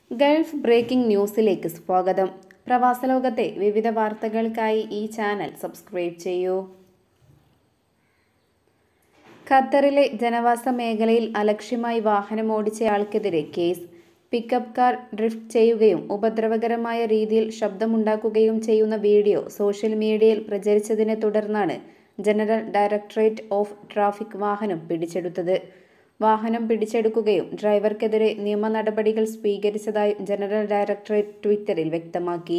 Gulf breaking ന്യൂസിലേക്ക് സ്വാഗതം പ്രവാസലോകത്തെ വിവിധ വാർത്തകൾക്കായി ഈ ചാനൽ സബ്സ്ക്രൈബ് ചെയ്യൂ ഖത്തറിലെ ജനവാസ മേഖലയിൽ അലക്ഷ്യമായി വാഹനമോടിച്ചയാൾക്കെതിരെ കേസ് പിക്കപ്പ് കാർ ഡ്രിഫ്റ്റ് ചെയ്യുകയും ഉപദ്രവകരമായ രീതിയിൽ ശബ്ദമുണ്ടാക്കുകയും ചെയ്യുന്ന വീഡിയോ സോഷ്യൽ മീഡിയയിൽ പ്രചരിച്ചതിനെ തുടർന്നാണ് ജനറൽ ഡയറക്ടറേറ്റ് ഓഫ് ട്രാഫിക് വാഹനം പിടിച്ചെടുത്തത് വാഹനം പിടിച്ചെടുക്കുകയും ഡ്രൈവർക്കെതിരെ നിയമ നടപടികൾ സ്വീകരിച്ചതായി ജനറൽ ഡയറക്ടറേറ്റ് ട്വിറ്ററിൽ വ്യക്തമാക്കി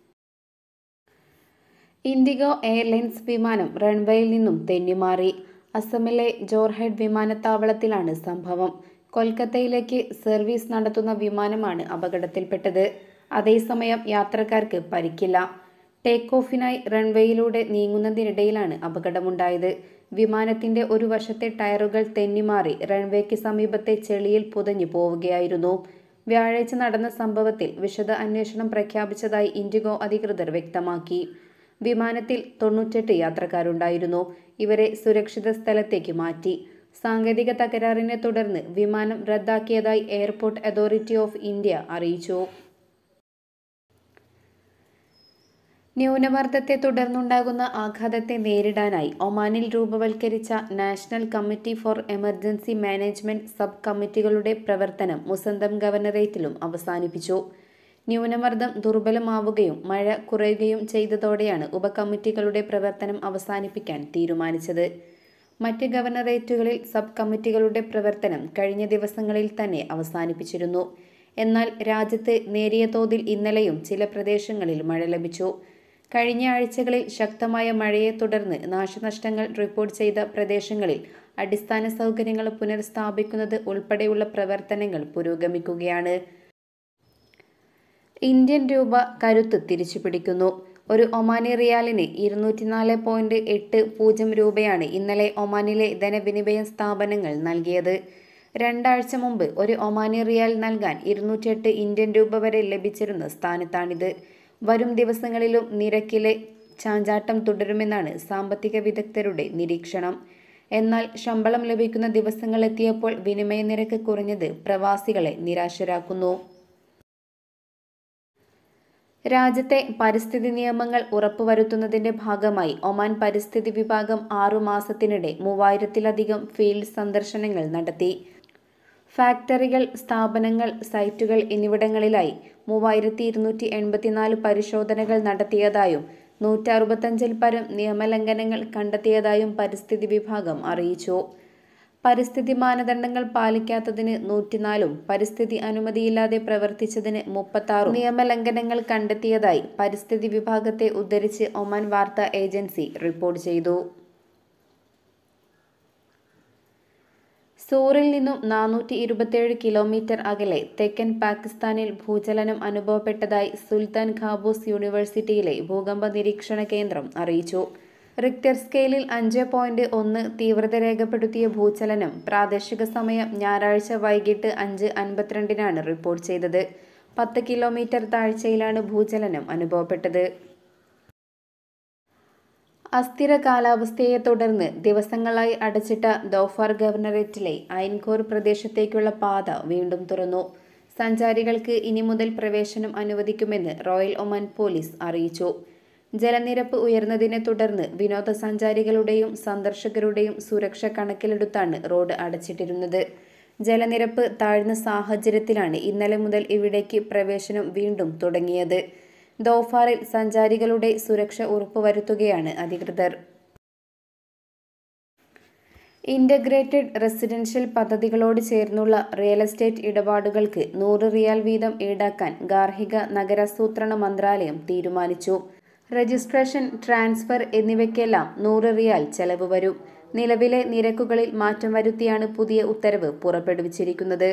ഇൻഡിഗോ എയർലൈൻസ് വിമാനം റൺവേയിൽ നിന്നും തെന്നിമാറി അസമിലെ ജോർഹെഡ് വിമാനത്താവളത്തിലാണ് സംഭവം കൊൽക്കത്തയിലേക്ക് സർവീസ് നടത്തുന്ന വിമാനമാണ് അപകടത്തിൽപ്പെട്ടത് അതേസമയം യാത്രക്കാർക്ക് പരിക്കില്ല ടേക്ക് ഓഫിനായി റൺവേയിലൂടെ നീങ്ങുന്നതിനിടയിലാണ് അപകടമുണ്ടായത് വിമാനത്തിന്റെ ഒരു വശത്തെ ടയറുകൾ തെന്നിമാറി റൺവേക്ക് സമീപത്തെ ചെളിയിൽ പുതഞ്ഞു പോവുകയായിരുന്നു വ്യാഴാഴ്ച നടന്ന സംഭവത്തിൽ വിശദ അന്വേഷണം പ്രഖ്യാപിച്ചതായി ഇൻഡിഗോ അധികൃതർ വ്യക്തമാക്കി വിമാനത്തിൽ തൊണ്ണൂറ്റെട്ട് യാത്രക്കാരുണ്ടായിരുന്നു ഇവരെ സുരക്ഷിത സ്ഥലത്തേക്ക് മാറ്റി സാങ്കേതിക തകരാറിനെ തുടർന്ന് വിമാനം റദ്ദാക്കിയതായി എയർപോർട്ട് അതോറിറ്റി ഓഫ് ഇന്ത്യ അറിയിച്ചു ന്യൂനമർദ്ദത്തെ തുടർന്നുണ്ടാകുന്ന ആഘാതത്തെ നേരിടാനായി ഒമാനിൽ രൂപവൽക്കരിച്ച national committee for emergency management sub കമ്മിറ്റികളുടെ പ്രവർത്തനം മുസന്തം ഗവർണറേറ്റിലും അവസാനിപ്പിച്ചു ന്യൂനമർദ്ദം ദുർബലമാവുകയും മഴ കുറയുകയും ചെയ്തതോടെയാണ് ഉപകമ്മിറ്റികളുടെ പ്രവർത്തനം അവസാനിപ്പിക്കാൻ തീരുമാനിച്ചത് മറ്റ് ഗവർണറേറ്റുകളിൽ സബ് കമ്മിറ്റികളുടെ പ്രവർത്തനം കഴിഞ്ഞ ദിവസങ്ങളിൽ തന്നെ അവസാനിപ്പിച്ചിരുന്നു എന്നാൽ രാജ്യത്ത് നേരിയ തോതിൽ ഇന്നലെയും ചില പ്രദേശങ്ങളിൽ മഴ ലഭിച്ചു കഴിഞ്ഞ ആഴ്ചകളിൽ ശക്തമായ മഴയെ തുടർന്ന് നാശനഷ്ടങ്ങൾ റിപ്പോർട്ട് ചെയ്ത പ്രദേശങ്ങളിൽ അടിസ്ഥാന സൗകര്യങ്ങൾ പുനഃസ്ഥാപിക്കുന്നത് ഉൾപ്പെടെയുള്ള പ്രവർത്തനങ്ങൾ പുരോഗമിക്കുകയാണ് ഇന്ത്യൻ രൂപ കരുത്ത് തിരിച്ചുപിടിക്കുന്നു ഒരു ഒമാനി റിയാലിന് ഇരുന്നൂറ്റിനാല് പോയിന്റ് എട്ട് പൂജ്യം രൂപയാണ് ഇന്നലെ ഒമാനിലെ ധനവിനിമയ സ്ഥാപനങ്ങൾ നൽകിയത് രണ്ടാഴ്ച മുമ്പ് ഒരു ഒമാനി റിയാൽ നൽകാൻ ഇരുന്നൂറ്റിയെട്ട് ഇന്ത്യൻ രൂപ വരെ ലഭിച്ചിരുന്ന സ്ഥാനത്താണിത് വരും ദിവസങ്ങളിലും നിരക്കിലെ ചാഞ്ചാട്ടം തുടരുമെന്നാണ് സാമ്പത്തിക വിദഗ്ധരുടെ നിരീക്ഷണം എന്നാൽ ശമ്പളം ലഭിക്കുന്ന ദിവസങ്ങൾ എത്തിയപ്പോൾ വിനിമയ നിരക്ക് കുറഞ്ഞത് പ്രവാസികളെ നിരാശരാക്കുന്നു രാജ്യത്തെ പരിസ്ഥിതി നിയമങ്ങൾ ഉറപ്പുവരുത്തുന്നതിന്റെ ഭാഗമായി ഒമാൻ പരിസ്ഥിതി വിഭാഗം ആറുമാസത്തിനിടെ മൂവായിരത്തിലധികം ഫീൽഡ് സന്ദർശനങ്ങൾ നടത്തി ഫാക്ടറികൾ സ്ഥാപനങ്ങൾ സൈറ്റുകൾ എന്നിവിടങ്ങളിലായി മൂവായിരത്തി ഇരുന്നൂറ്റി എൺപത്തിനാല് പരിശോധനകൾ നടത്തിയതായും നൂറ്റി അറുപത്തഞ്ചിൽ പരം നിയമലംഘനങ്ങൾ കണ്ടെത്തിയതായും പരിസ്ഥിതി വിഭാഗം അറിയിച്ചു പരിസ്ഥിതി മാനദണ്ഡങ്ങൾ പാലിക്കാത്തതിന് നൂറ്റിനാലും പരിസ്ഥിതി അനുമതിയില്ലാതെ പ്രവർത്തിച്ചതിന് മുപ്പത്താറും നിയമലംഘനങ്ങൾ കണ്ടെത്തിയതായി പരിസ്ഥിതി വിഭാഗത്തെ ഉദ്ധരിച്ച് ഒമാൻ വാർത്താ ഏജൻസി റിപ്പോർട്ട് ചെയ്തു സൂറിൽ നിന്നും നാനൂറ്റി ഇരുപത്തിയേഴ് കിലോമീറ്റർ അകലെ തെക്കൻ പാകിസ്ഥാനിൽ ഭൂചലനം അനുഭവപ്പെട്ടതായി സുൽത്താൻ ഖാബൂസ് യൂണിവേഴ്സിറ്റിയിലെ ഭൂകമ്പ നിരീക്ഷണ കേന്ദ്രം അറിയിച്ചു റിക്ടർ സ്കെയിലിൽ അഞ്ച് പോയിന്റ് ഒന്ന് തീവ്രത രേഖപ്പെടുത്തിയ ഭൂചലനം പ്രാദേശിക സമയം ഞായറാഴ്ച വൈകിട്ട് അഞ്ച് അൻപത്തിരണ്ടിനാണ് റിപ്പോർട്ട് ചെയ്തത് പത്ത് കിലോമീറ്റർ താഴ്ചയിലാണ് ഭൂചലനം അനുഭവപ്പെട്ടത് അസ്ഥിര കാലാവസ്ഥയെ തുടർന്ന് ദിവസങ്ങളായി അടച്ചിട്ട ദോഫാർ ഗവർണറേറ്റിലെ ഐൻകോർ പ്രദേശത്തേക്കുള്ള പാത വീണ്ടും തുറന്നു സഞ്ചാരികൾക്ക് ഇനി മുതൽ പ്രവേശനം അനുവദിക്കുമെന്ന് റോയൽ ഒമാൻ പോലീസ് അറിയിച്ചു ജലനിരപ്പ് ഉയർന്നതിനെ തുടർന്ന് വിനോദസഞ്ചാരികളുടെയും സന്ദർശകരുടെയും സുരക്ഷ കണക്കിലെടുത്താണ് റോഡ് അടച്ചിട്ടിരുന്നത് ജലനിരപ്പ് താഴ്ന്ന സാഹചര്യത്തിലാണ് ഇന്നലെ മുതൽ ഇവിടേക്ക് പ്രവേശനം വീണ്ടും തുടങ്ങിയത് ദോഫാറിൽ സഞ്ചാരികളുടെ സുരക്ഷ ഉറപ്പുവരുത്തുകയാണ് അധികൃതർ ഇന്റഗ്രേറ്റഡ് റെസിഡൻഷ്യൽ പദ്ധതികളോട് ചേർന്നുള്ള റിയൽ എസ്റ്റേറ്റ് ഇടപാടുകൾക്ക് നൂറ് റിയാൽ വീതം ഈടാക്കാൻ ഗാർഹിക നഗരാസൂത്രണ മന്ത്രാലയം തീരുമാനിച്ചു രജിസ്ട്രേഷൻ ട്രാൻസ്ഫർ എന്നിവയ്ക്കെല്ലാം നൂറ് റിയാൽ ചെലവ് വരും നിലവിലെ നിരക്കുകളിൽ മാറ്റം വരുത്തിയാണ് പുതിയ ഉത്തരവ് പുറപ്പെടുവിച്ചിരിക്കുന്നത്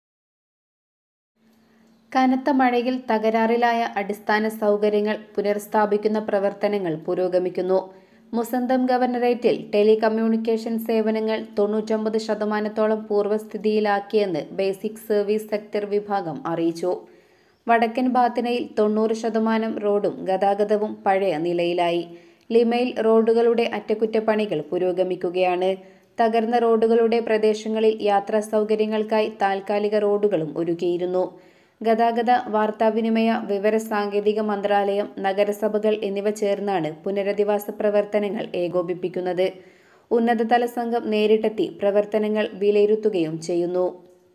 കനത്ത മഴയിൽ തകരാറിലായ അടിസ്ഥാന സൗകര്യങ്ങൾ പുനഃസ്ഥാപിക്കുന്ന പ്രവർത്തനങ്ങൾ പുരോഗമിക്കുന്നു മുസന്തം ഗവർണറേറ്റിൽ ടെലികമ്മ്യൂണിക്കേഷൻ സേവനങ്ങൾ തൊണ്ണൂറ്റൊമ്പത് ശതമാനത്തോളം പൂർവ്വസ്ഥിതിയിലാക്കിയെന്ന് ബേസിക് സർവീസ് സെക്ടർ വിഭാഗം അറിയിച്ചു വടക്കൻ ബാത്തിനയിൽ തൊണ്ണൂറ് ശതമാനം റോഡും ഗതാഗതവും പഴയ നിലയിലായി ലിമയിൽ റോഡുകളുടെ അറ്റകുറ്റപ്പണികൾ പുരോഗമിക്കുകയാണ് തകർന്ന റോഡുകളുടെ പ്രദേശങ്ങളിൽ യാത്രാ സൗകര്യങ്ങൾക്കായി താൽക്കാലിക റോഡുകളും ഒരുക്കിയിരുന്നു ഗതാഗത വാർത്താവിനിമയ വിവരസാങ്കേതിക മന്ത്രാലയം നഗരസഭകൾ എന്നിവ ചേർന്നാണ് പുനരധിവാസ പ്രവർത്തനങ്ങൾ ഏകോപിപ്പിക്കുന്നത് ഉന്നതതല സംഘം നേരിട്ടെത്തി പ്രവർത്തനങ്ങൾ വിലയിരുത്തുകയും ചെയ്യുന്നു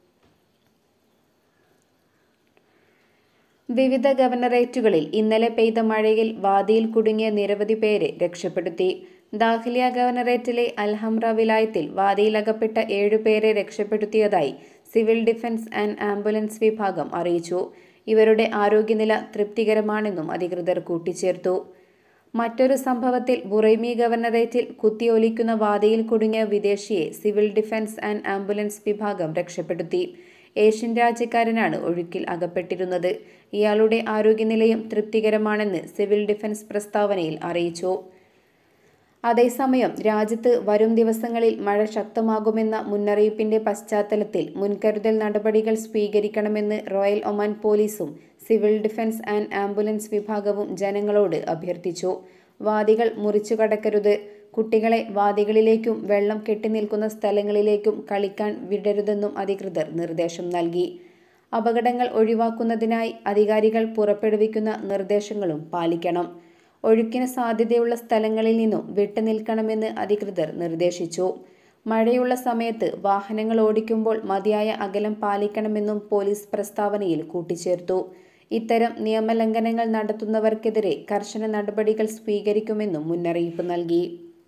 വിവിധ ഗവർണറേറ്റുകളിൽ ഇന്നലെ പെയ്ത മഴയിൽ വാദിയിൽ കുടുങ്ങിയ നിരവധി പേരെ രക്ഷപ്പെടുത്തി ദാഖിലിയ ഗവർണറേറ്റിലെ അൽഹംറ വിലായത്തിൽ വാദിയിലകപ്പെട്ട ഏഴുപേരെ രക്ഷപ്പെടുത്തിയതായി സിവിൽ ഡിഫൻസ് ആൻഡ് ആംബുലൻസ് വിഭാഗം അറിയിച്ചു ഇവരുടെ ആരോഗ്യനില തൃപ്തികരമാണെന്നും അധികൃതർ കൂട്ടിച്ചേർത്തു മറ്റൊരു സംഭവത്തിൽ ബുറൈമി ഗവർണറേറ്റിൽ കുത്തിയൊലിക്കുന്ന വാദിയിൽ കുടുങ്ങിയ വിദേശിയെ സിവിൽ ഡിഫൻസ് ആൻഡ് ആംബുലൻസ് വിഭാഗം രക്ഷപ്പെടുത്തി ഏഷ്യൻ രാജ്യക്കാരനാണ് ഒഴുക്കിൽ അകപ്പെട്ടിരുന്നത് ഇയാളുടെ ആരോഗ്യനിലയും തൃപ്തികരമാണെന്ന് സിവിൽ ഡിഫൻസ് പ്രസ്താവനയിൽ അറിയിച്ചു അതേസമയം രാജ്യത്ത് വരും ദിവസങ്ങളിൽ മഴ ശക്തമാകുമെന്ന മുന്നറിയിപ്പിന്റെ പശ്ചാത്തലത്തിൽ മുൻകരുതൽ നടപടികൾ സ്വീകരിക്കണമെന്ന് റോയൽ ഒമാൻ പോലീസും സിവിൽ ഡിഫൻസ് ആൻഡ് ആംബുലൻസ് വിഭാഗവും ജനങ്ങളോട് അഭ്യർത്ഥിച്ചു വാദികൾ മുറിച്ചു കടക്കരുത് കുട്ടികളെ വാദികളിലേക്കും വെള്ളം കെട്ടിനിൽക്കുന്ന സ്ഥലങ്ങളിലേക്കും കളിക്കാൻ വിടരുതെന്നും അധികൃതർ നിർദ്ദേശം നൽകി അപകടങ്ങൾ ഒഴിവാക്കുന്നതിനായി അധികാരികൾ പുറപ്പെടുവിക്കുന്ന നിർദ്ദേശങ്ങളും പാലിക്കണം ഒഴുക്കിന് സാധ്യതയുള്ള സ്ഥലങ്ങളിൽ നിന്നും വിട്ടുനിൽക്കണമെന്ന് അധികൃതർ നിർദ്ദേശിച്ചു മഴയുള്ള സമയത്ത് വാഹനങ്ങൾ ഓടിക്കുമ്പോൾ മതിയായ അകലം പാലിക്കണമെന്നും പോലീസ് പ്രസ്താവനയിൽ കൂട്ടിച്ചേർത്തു ഇത്തരം നിയമലംഘനങ്ങൾ നടത്തുന്നവർക്കെതിരെ കർശന നടപടികൾ സ്വീകരിക്കുമെന്നും മുന്നറിയിപ്പ് നൽകി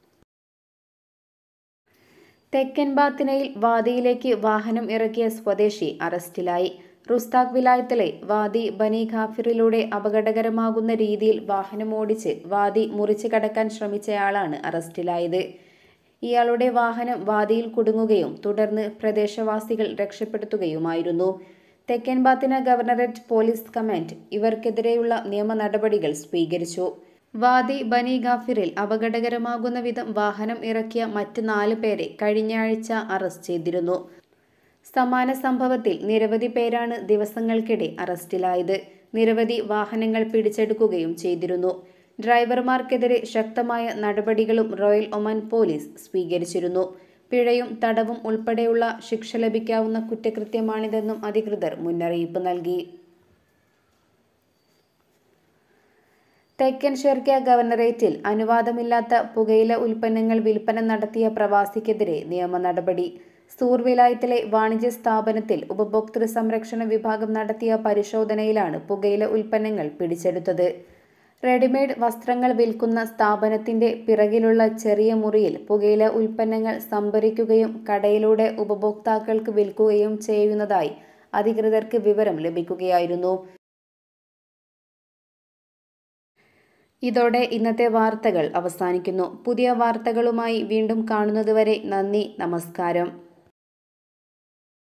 തെക്കൻ ബാത്തിനയിൽ വാദിയിലേക്ക് വാഹനം ഇറക്കിയ സ്വദേശി അറസ്റ്റിലായി റുസ്താഖ് വിലായത്തിലെ വാദി ബനി ഖാഫിറിലൂടെ അപകടകരമാകുന്ന രീതിയിൽ വാഹനം ഓടിച്ച് വാദി മുറിച്ചു കടക്കാൻ ശ്രമിച്ചയാളാണ് അറസ്റ്റിലായത് ഇയാളുടെ വാഹനം വാദിയിൽ കുടുങ്ങുകയും തുടർന്ന് പ്രദേശവാസികൾ രക്ഷപ്പെടുത്തുകയുമായിരുന്നു തെക്കൻ ബാത്തിന ഗവർണറേറ്റ് പോലീസ് കമാൻഡ് ഇവർക്കെതിരെയുള്ള നിയമ നടപടികൾ സ്വീകരിച്ചു വാദി ബനി ഗാഫിറിൽ അപകടകരമാകുന്ന വിധം വാഹനം ഇറക്കിയ മറ്റ് നാല് പേരെ കഴിഞ്ഞയാഴ്ച അറസ്റ്റ് ചെയ്തിരുന്നു സമാന സംഭവത്തിൽ നിരവധി പേരാണ് ദിവസങ്ങൾക്കിടെ അറസ്റ്റിലായത് നിരവധി വാഹനങ്ങൾ പിടിച്ചെടുക്കുകയും ചെയ്തിരുന്നു ഡ്രൈവർമാർക്കെതിരെ ശക്തമായ നടപടികളും റോയൽ ഒമാൻ പോലീസ് സ്വീകരിച്ചിരുന്നു പിഴയും തടവും ഉൾപ്പെടെയുള്ള ശിക്ഷ ലഭിക്കാവുന്ന കുറ്റകൃത്യമാണിതെന്നും അധികൃതർ മുന്നറിയിപ്പ് നൽകി തെക്കൻ ഷെർക്ക ഗവർണറേറ്റിൽ അനുവാദമില്ലാത്ത പുകയില ഉൽപ്പന്നങ്ങൾ വിൽപ്പന നടത്തിയ പ്രവാസിക്കെതിരെ നിയമ നടപടി സൂർ വിലായത്തിലെ വാണിജ്യ സ്ഥാപനത്തിൽ ഉപഭോക്തൃ സംരക്ഷണ വിഭാഗം നടത്തിയ പരിശോധനയിലാണ് പുകയില ഉൽപ്പന്നങ്ങൾ പിടിച്ചെടുത്തത് റെഡിമെയ്ഡ് വസ്ത്രങ്ങൾ വിൽക്കുന്ന സ്ഥാപനത്തിന്റെ പിറകിലുള്ള ചെറിയ മുറിയിൽ പുകയില ഉൽപ്പന്നങ്ങൾ സംഭരിക്കുകയും കടയിലൂടെ ഉപഭോക്താക്കൾക്ക് വിൽക്കുകയും ചെയ്യുന്നതായി അധികൃതർക്ക് വിവരം ലഭിക്കുകയായിരുന്നു ഇതോടെ ഇന്നത്തെ വാർത്തകൾ അവസാനിക്കുന്നു പുതിയ വാർത്തകളുമായി വീണ്ടും കാണുന്നതുവരെ നന്ദി നമസ്കാരം